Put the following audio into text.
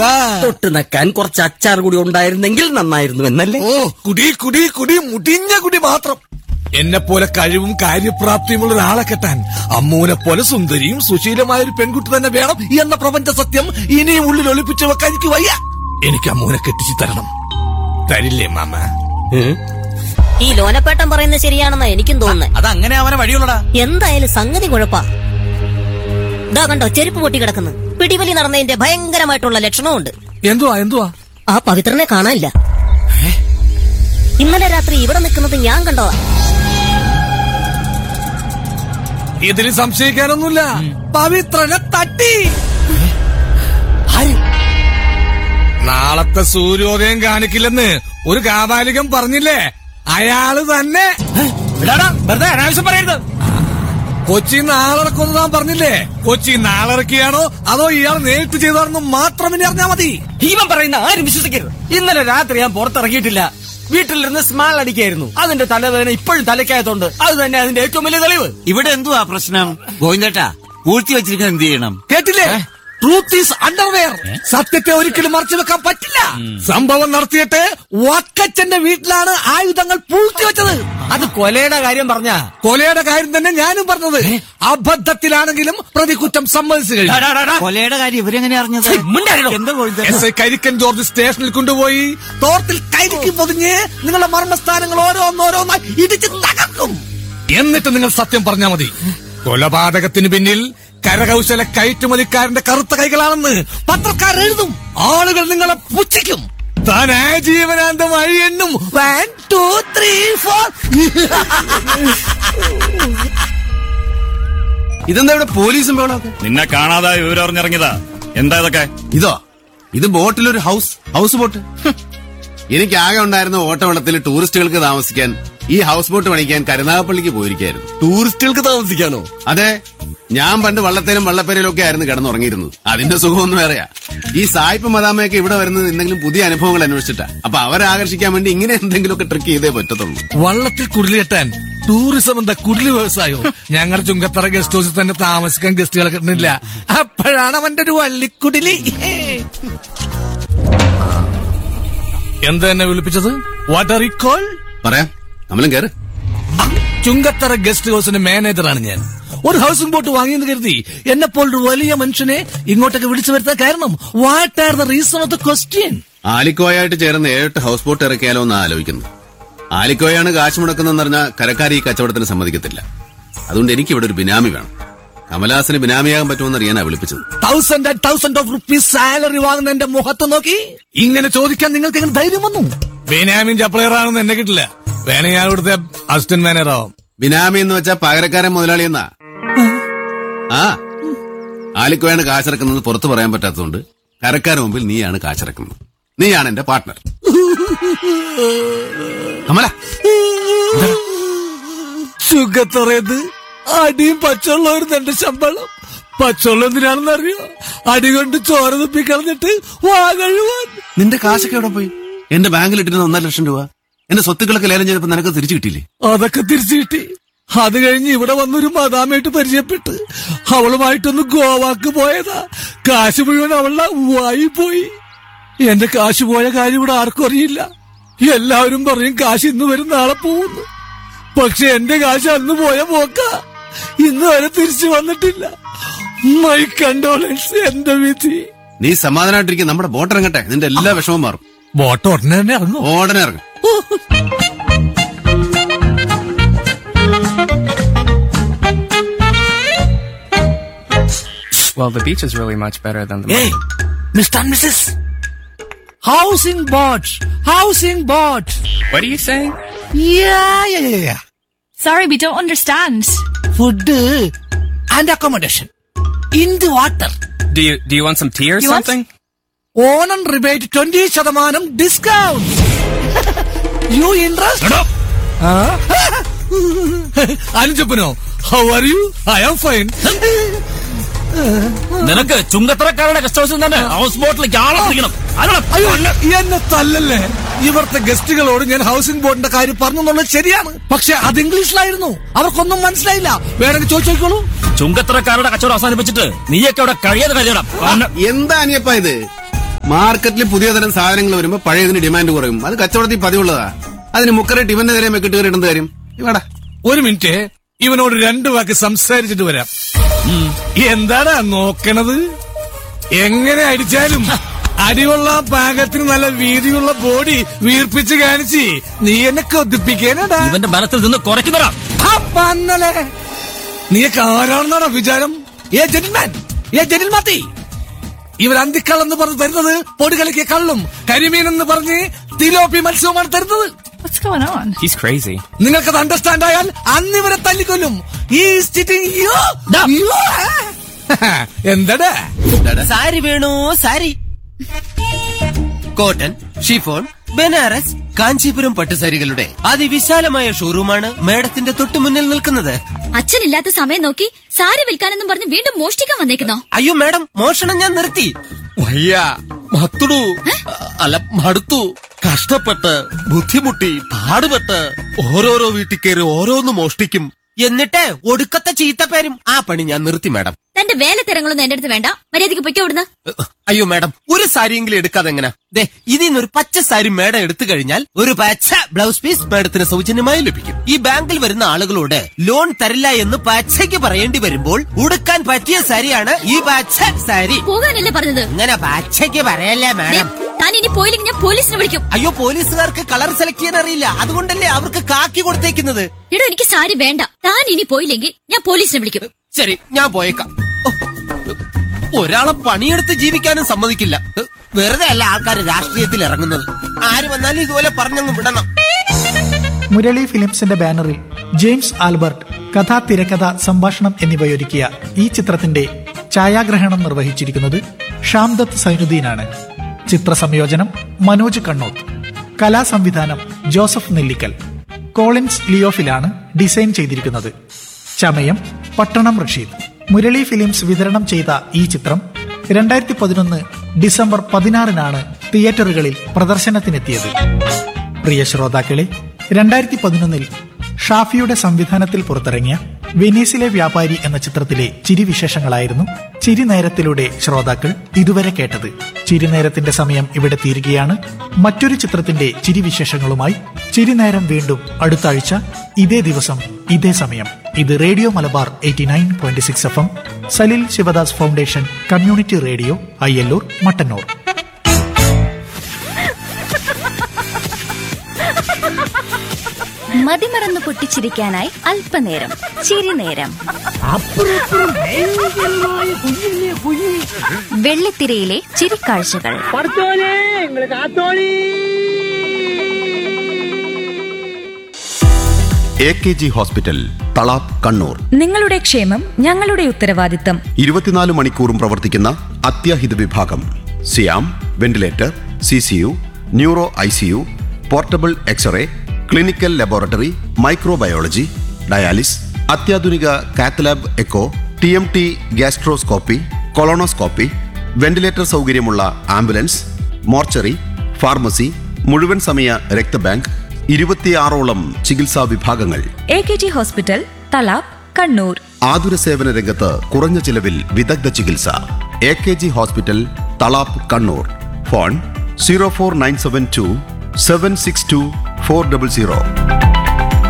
തൊട്ട് നക്കാൻ കുറച്ച് അച്ചാർ കൂടി ഉണ്ടായിരുന്നെങ്കിൽ നന്നായിരുന്നു എന്നല്ലേ ഓ കുടി കുടി കുടി മുടിഞ്ഞ കുടി മാത്രം എന്നെ പോലെ കഴിവും കാര്യപ്രാപ്തിയുമുള്ള ഒരാളെ കെട്ടാൻ അമ്മൂനെ പോലെ സുന്ദരിയും സുശീലമായ ഒരു പെൺകുട്ടി തന്നെ വേണം എന്ന പ്രപഞ്ച സത്യം ഇനിയും ഉള്ളിൽ ഒളിപ്പിച്ചു വെക്കാൻ എനിക്ക് വയ്യ എനിക്ക് അമ്മൂനെ കെട്ടിച്ചു തരണം തരില്ലേ മാമ ഉം. ഈ ലോനപ്പേട്ടൻ പറയുന്നത് ശരിയാണെന്നാ എനിക്കും തോന്നുന്നത് അത് അങ്ങനെ അവനെ വഴിയുള്ളടാ എന്തായാലും സംഗതി കുഴപ്പാ ഇതാ കണ്ടോ ചെരുപ്പ് പൊട്ടി കിടക്കുന്നു പിടിവലി നടന്നതിന്റെ ഭയങ്കരമായിട്ടുള്ള ലക്ഷണമുണ്ട് എന്തുവാ എന്തുവാ ആ പവിത്രനെ കാണാനില്ല ഇന്നലെ രാത്രി ഇവിടെ നിൽക്കുന്നത് ഞാൻ കണ്ടതാ ഇതിൽ സംശയിക്കാനൊന്നുമില്ല പവിത്രനെ തട്ടി നാളത്തെ സൂര്യോദയം കാണിക്കില്ലെന്ന് ഒരു കാപാലികം പറഞ്ഞില്ലേ അയാള് തന്നെ വിടാടാ വെറുതെ അനാവശ്യം പറയരുത് കൊച്ചി നാളിറക്കുമെന്ന് താൻ പറഞ്ഞില്ലേ കൊച്ചി നാളിറക്കിയാണോ അതോ ഇയാൾ നേരിട്ട് ചെയ്താണെന്ന് മാത്രം ഇനി അറിഞ്ഞാ മതി ഇവൻ പറയുന്ന ആരും വിശ്വസിക്കരുത് ഇന്നലെ രാത്രി ഞാൻ പുറത്തിറങ്ങിയിട്ടില്ല വീട്ടിലിരുന്ന് സ്മാൾ അടിക്കായിരുന്നു അതിന്റെ തലവേദന ഇപ്പോഴും തലയ്ക്കായതുകൊണ്ട് അത് തന്നെ അതിന്റെ ഏറ്റവും വലിയ തെളിവ് ഇവിടെ എന്തുവാ പ്രശ്നം ഗോവിന്ദേട്ടാ പൂഴ്ത്തി വെച്ചിരിക്കുന്നത് എന്ത് ചെയ്യണം കേട്ടില്ലേ ട്രൂത്ത് ഈസ് അണ്ടർവെയർ സത്യത്തെ ഒരിക്കലും മറച്ചു വെക്കാൻ പറ്റില്ല സംഭവം നടത്തിയിട്ട് വക്കച്ചന്റെ വീട്ടിലാണ് ആയുധങ്ങൾ പൂഴ്ത്തി വെച്ചത് അത് കൊലയുടെ കാര്യം പറഞ്ഞ കൊലയുടെ കാര്യം തന്നെ ഞാനും പറഞ്ഞത് അബദ്ധത്തിലാണെങ്കിലും പ്രതി കുറ്റം സമ്മതിച്ചു കഴിഞ്ഞു കൊലയുടെ കാര്യം ഇവരെങ്ങനെ അറിഞ്ഞത് എന്താ ഗോവിന്ദേട്ടാ എസ് ഐ കരിക്കൻ ജോർജ് സ്റ്റേഷനിൽ കൊണ്ടുപോയി തോർത്തിൽ കരിക്ക് പൊതിഞ്ഞ് നിങ്ങളുടെ മർമ്മസ്ഥാനങ്ങൾ ഓരോന്നോരോന്നായി ഇടിച്ച് തകർക്കും എന്നിട്ട് നിങ്ങൾ സത്യം പറഞ്ഞാൽ മതി കൊലപാതകത്തിന് പിന്നിൽ കരകൗശല കയറ്റുമതിക്കാരന്റെ കറുത്ത കൈകളാണെന്ന് പത്രക്കാർ എഴുതും ആളുകൾ നിങ്ങളെ പുച്ഛിക്കും താൻ ആജീവനാന്തമായി എണ്ണും വൺ ടു ത്രീ ഫോർ ഇതെന്താ ഇവിടെ പോലീസും വേണമൊക്കെ നിന്നെ കാണാതായ വിവരം അറിഞ്ഞിറങ്ങിയതാ എന്താ ഇതൊക്കെ ഇതോ ഇത് ബോട്ടിലൊരു ഹൗസ് ഹൗസ് ബോട്ട് ഹും. എനിക്ക് ആകെ ഉണ്ടായിരുന്ന ഓട്ടവെള്ളത്തിൽ ടൂറിസ്റ്റുകൾക്ക് താമസിക്കാൻ ഈ ഹൗസ് ബോട്ട് പണിക്കാൻ കരുനാഗപ്പള്ളിക്ക് പോയിരിക്കായിരുന്നു ടൂറിസ്റ്റുകൾക്ക് താമസിക്കാനോ അതെ ഞാൻ പണ്ട് വള്ളത്തേലും വള്ളപ്പേരയിലും ഒക്കെ ആയിരുന്നു കിടന്നുറങ്ങിയിരുന്നത് അതിന്റെ സുഖമൊന്നും വേറെയാ ഈ സായിപ്പ് മദാമയൊക്കെ ഇവിടെ വരുന്നത് എന്തെങ്കിലും പുതിയ അനുഭവങ്ങൾ അന്വേഷിച്ചിട്ടാ അപ്പൊ അവരെ ആകർഷിക്കാൻ വേണ്ടി ഇങ്ങനെ എന്തെങ്കിലുമൊക്കെ ട്രിക്ക് ചെയ്തേ പറ്റത്തുള്ളൂ വള്ളത്തിൽ കുടിലെട്ടാൻ ടൂറിസം എന്താ കുടില് വ്യവസായോ ഞങ്ങളുടെ ചുങ്കത്തറ ഗസ്റ്റ് ഹൗസിൽ തന്നെ താമസിക്കാൻ ഗസ്റ്റുകളെ കിട്ടുന്നില്ല അപ്പോഴാണ് അവന്റെ ഒരു വള്ളിക്കുടിലി എന്താ എന്നെ വിളിപ്പിച്ചത് വാട്ട് ഈ കോൾ പറയാം കമലം കയറ് ചുങ്കത്തറ ഗസ്റ്റ് ഹൗസിന്റെ മാനേജറാണ് ഞാൻ ഒരു ഹൗസിംഗ് ബോട്ട് വാങ്ങിയെന്ന് കരുതി എന്നെ പോലൊരു വലിയ മനുഷ്യനെ ഇങ്ങോട്ടൊക്കെ വിളിച്ചു വരുത്താൻ കാരണം what are the reason of the question ആലിക്കോയായിട്ട് ചേർന്ന് ഏഴെട്ട് ഹൗസ് ബോട്ട് ഇറക്കിയാലോ എന്ന് ആലോചിക്കുന്നു ആലിക്കോയാണ് കാശ് മുടക്കുന്നതെന്ന് പറഞ്ഞാൽ കരക്കാർ ഈ കച്ചവടത്തിന് സമ്മതിക്കത്തില്ല അതുകൊണ്ട് എനിക്ക് ഇവിടെ ഒരു ബിനാമി വേണം കമലാസിന് ബിനാമിയാകാൻ പറ്റുമെന്ന് അറിയാനാ വിളിപ്പിച്ചത് thousand and thousand of rupees salary വാങ്ങുന്ന എന്റെ മുഖത്ത് നോക്കി ഇങ്ങനെ ചോദിക്കാൻ നിങ്ങൾക്ക് എങ്ങനെ ധൈര്യം വന്നു ബെന്യാമിൻ ചപ്ലയർ ആണെന്ന് എന്നെ കിട്ടില്ല വേണേ ഞാൻ ഇവിടുത്തെ അസിസ്റ്റന്റ് മാനേജർ ആവും ബിനാമി എന്ന് വെച്ചാൽ പകരക്കാരൻ മുതലാളി എന്നാ ആ ആലിക്കോയാണ് കാശിറക്കുന്നത് പുറത്തു പറയാൻ പറ്റാത്തതുകൊണ്ട് കരക്കാരൻ മുമ്പിൽ നീയാണ് കാശിറക്കുന്നത് നീയാണ് എന്റെ പാർട്ട്ണർ കമല സുഖത്തറയത് അടിയും പച്ചവെള്ളമായിരുന്നു എന്റെ ശമ്പളം പച്ചവെള്ളം എന്തിനാണെന്ന് അറിയോ അടി കൊണ്ട് ചോര തുപ്പി കളഞ്ഞിട്ട് വാ കഴുവാൻ നിന്റെ കാശൊക്കെ എവിടെ പോയി എന്റെ ബാങ്കിൽ ഇട്ടിരുന്ന ഒന്നര ലക്ഷം രൂപ എന്റെ സ്വത്തുക്കളൊക്കെ ലേലം ചെയ്തപ്പോ നിനക്ക് തിരിച്ചു കിട്ടിയില്ലേ അതൊക്കെ തിരിച്ചു കിട്ടി അത് കഴിഞ്ഞ് ഇവിടെ വന്നൊരു മദാമായിട്ട് പരിചയപ്പെട്ട് അവളുമായിട്ടൊന്ന് ഗോവാക്ക് പോയതാ കാശ് മുഴുവൻ അവളുടെ വായി പോയി എന്റെ കാശ് പോയ കാര്യം ഇവിടെ ആർക്കും അറിയില്ല എല്ലാവരും പറയും കാശ് ഇന്ന് വരും നാളെ പോകുന്നു പക്ഷെ എന്റെ കാശ് അന്ന് പോയ പോക്ക ഇന്ന് വരെ തിരിച്ചു വന്നിട്ടില്ല മൈ കണ്ടോളൻസ് എന്റെ വിധി നീ സമാധാനമായിട്ടിരിക്കും നമ്മുടെ ബോട്ട് ഇറങ്ങട്ടെ നിന്റെ എല്ലാ വിഷമവും മാറും ബോട്ട് ഉടനെ തന്നെ ഇറങ്ങും ഉടനെ ഇറങ്ങും Well, the beach is really much better than the. ഏയ് mister and missus housing boat housing boat What are you saying? Sorry, we don't understand. Food and accommodation in the water Do you do you want some tea or You want- something? Onam rebate twenty ശതമാനം discount you interest അനുജപ്പനോ how are you I am fine നിനക്ക് ചുങ്കത്തറക്കാരുടെ guest ഹൗസിൽ തന്നെ house ബോട്ടിലേക്ക് ആളെ പിടിക്കണം അയ്യോ എന്നെ തല്ലല്ലേ ഇവിടുത്തെ ഗസ്റ്റുകളോട് ഞാൻ ഹൗസിംഗ് ബോർഡിന്റെ കാര്യം പറഞ്ഞു എന്നുള്ളത് ശരിയാണ് പക്ഷെ അത് ഇംഗ്ലീഷിലായിരുന്നു അവർക്കൊന്നും മനസ്സിലായില്ല വേണമെങ്കിൽ ചോദിച്ചു നോക്കിക്കോളൂ ചുങ്കത്തറക്കാരുടെ കച്ചവടം അവസാനിപ്പിച്ചിട്ട് നീയൊക്കെ അവിടെ കഴിയാതെ കഴിയണം എന്താ അനിയപ്പ ഇത് മാർക്കറ്റിൽ പുതിയ തരം സാധനങ്ങൾ വരുമ്പോ പഴയതിന് ഡിമാൻഡ് കുറയും അത് കച്ചവടത്തിൽ പതിവുള്ളതാ അതിന് മുക്കറേറ്റ് ഇവന്റെ നേരെ മെക്കിട്ട് കയറിയിടുന്ന കാര്യം ഇവാടാ ഒരു മിനിറ്റ് ഇവനോട് രണ്ടു വാക്ക് സംസാരിച്ചിട്ട് വരാം ഉം. എന്താടാ നോക്കണത് എങ്ങനെ അടിച്ചാലും അടിയുള്ള പാകത്തിന് നല്ല വീതിയുള്ള ബോഡി വീർപ്പിച്ച് കാണിച്ച് നീ എന്നെ കൊതിപ്പിക്കാനടാ ഇവന്റെ ബലത്തിൽ നിന്ന് കുറയ്ക്കുന്നതാ പന്നലെ നീയൊക്കെ ആരാണെന്നാണോ വിചാരം ഏ ജെന്റിൽമാൻ ഏ ജെന്റിൽമാത്തി ഇവർ അന്തിക്കള്ളെന്ന് പറഞ്ഞ് തരുന്നത് പൊടികളിക്ക് കള്ളും കരിമീൻ എന്ന് പറഞ്ഞ് തിലോപ്പി മത്സ്യവുമാണ് തരുന്നത് What's going on? He's crazy. നിങ്ങൾക്കത് അണ്ടർസ്റ്റാൻഡ് ആയാൽ അന്ന് ഇവരെ തല്ലിക്കൊല്ലും ഈ എന്താടാ സാരി വേണോ സാരി കോട്ടൺ ഷിഫോൺ ബനാറസ് കാഞ്ചീപുരം പട്ടുസാരികളുടെ അതിവിശാലമായ ഷോറൂമാണ് മേഡത്തിന്റെ തൊട്ടു മുന്നിൽ നിൽക്കുന്നത് അച്ഛനില്ലാത്ത സമയം നോക്കി സാരി വിൽക്കാനെന്നും പറഞ്ഞ് വീണ്ടും മോഷ്ടിക്കാൻ വന്നേക്കുന്നോ അയ്യോ മേഡം മോഷണം ഞാൻ നിർത്തി വയ്യ മത്തുടു അല്ല മടുത്തു കഷ്ടപ്പെട്ട് ബുദ്ധിമുട്ടി പാടുപെട്ട് ഓരോരോ വീട്ടിൽ കയറി ഓരോന്ന് മോഷ്ടിക്കും എന്നിട്ട് ഒടുക്കത്തെ ചീത്തപ്പേരും ആ പണി ഞാൻ നിർത്തി മേഡം തന്റെ വേലത്തിരങ്ങളൊന്നും എന്റെ അടുത്ത് വേണ്ട മര്യാദക്ക് പൊയ്ക്കോ ഇവിടുന്ന് അയ്യോ മേഡം ഒരു സാരിയെങ്കിലും എടുക്കാതെ എങ്ങനെ ദേ ഇതിൽ നിന്ന് ഒരു പച്ച സാരി മേഡം എടുത്തു കഴിഞ്ഞാൽ ഒരു പച്ച ബ്ലൗസ് പീസ് മേഡത്തിന് സൗജന്യമായി ലഭിക്കും ഈ ബാങ്കിൽ വരുന്ന ആളുകളോട് ലോൺ തരില്ല എന്ന് പച്ചയ്ക്ക് പറയേണ്ടി വരുമ്പോൾ ഉടുക്കാൻ പറ്റിയ സാരിയാണ് ഈ പച്ച സാരി പോകാനല്ലേ പറഞ്ഞത് ഇങ്ങനെ പച്ചയ്ക്ക് പറയല്ലേ ദേ, മാഡം താൻ ഇനി പോയില്ലെങ്കിൽ ഞാൻ പോലീസിനെ വിളിക്കും അയ്യോ പോലീസുകാർക്ക് കളർ സെലക്ട് ചെയ്യാൻ അറിയില്ല അതുകൊണ്ടല്ലേ അവർക്ക് കാക്കി കൊടുത്തേക്കുന്നത് എടോ എനിക്ക് സാരി വേണ്ട താൻ ഇനി പോയില്ലെങ്കിൽ ഞാൻ പോലീസിനെ വിളിക്കും ശരി ഞാൻ പോയേക്കാം ഓ, ഒരാളെ പണിയെടുത്ത് ജീവിക്കാനും സമ്മതിക്കില്ല വെറുതെ അല്ല ആൾക്കാർ രാഷ്ട്രീയത്തിൽ ഇറങ്ങുന്നത് ആര് വന്നാലും ഇതുപോലെ പറഞ്ഞങ്ങ് വിടണം മുരളി ഫിലിംസിന്റെ ബാനറിൽ ജെയിംസ് ആൽബർട്ട് കഥ തിരക്കഥ സംഭാഷണം എന്നിവയൊരുക്കിയ ഈ ചിത്രത്തിന്റെ ഛായാഗ്രഹണം നിർവഹിച്ചിരിക്കുന്നത് ഷാംദത്ത് സൈനുദ്ദീനാണ് ചിത്രസംയോജനം മനോജ് കണ്ണോത്ത് കലാസംവിധാനം ജോസഫ് നെല്ലിക്കൽ കോളിൻസ് ലിയോഫിലാണ് ഡിസൈൻ ചെയ്തിരിക്കുന്നത് ചമയം പട്ടണം റഷീദ് മുരളി ഫിലിംസ് വിതരണം ചെയ്ത ഈ ചിത്രം രണ്ടായിരത്തി പതിനൊന്ന് ഡിസംബർ പതിനാറിനാണ് തിയേറ്ററുകളിൽ പ്രദർശനത്തിനെത്തിയത് പ്രിയ ശ്രോതാക്കളെ രണ്ടായിരത്തി പതിനൊന്നിൽ ഷാഫിയുടെ സംവിധാനത്തിൽ പുറത്തിറങ്ങിയ വെനീസിലെ വ്യാപാരി എന്ന ചിത്രത്തിലെ ചിരിവിശേഷങ്ങളായിരുന്നു ചിരിനേരത്തിലൂടെ ശ്രോതാക്കൾ ഇതുവരെ കേട്ടത് ചിരിനേരത്തിന്റെ സമയം ഇവിടെ തീരുകയാണ് മറ്റൊരു ചിത്രത്തിന്റെ ചിരിവിശേഷങ്ങളുമായി ചിരിനേരം വീണ്ടും അടുത്ത ആഴ്ച ഇതേ ദിവസം ഇതേ സമയം ഇത് radio Malabar eighty nine point six F M Salil Sivadas foundation community radio Ayyalloor Mattannur മതിമറന്ന് പൊട്ടിച്ചിരിക്കാനായി അല്പനേരം ചിരിനേരം വെള്ളിത്തിരയിലെ ചിരിക്കാഴ്ചകൾ A K G hospital Thalap Kannur നിങ്ങളുടെ ക്ഷേമം ഞങ്ങളുടെ ഉത്തരവാദിത്തം ഇരുപത്തിനാല് മണിക്കൂറും പ്രവർത്തിക്കുന്ന അത്യാഹിത വിഭാഗം സിയാം ventilator C C U neuro I C U portable X-ray clinical laboratory microbiology dialysis അത്യാധുനിക cath lab echo T M T gastroscopy colonoscopy ventilator സൗകര്യമുള്ള ആംബുലൻസ് മോർച്ചറി ഫാർമസി മുഴുവൻ സമയ രക്തബാങ്ക് ഇരുപത്തിയാറോളം ചികിത്സാ വിഭാഗങ്ങൾ A K G hospital Thalap Kannur ആതുര സേവന രംഗത്ത് കുറഞ്ഞ ചിലവിൽ വിദഗ്ധ ചികിത്സ A K G hospital Thalap Kannur phone zero four nine seven two seven six two four double zero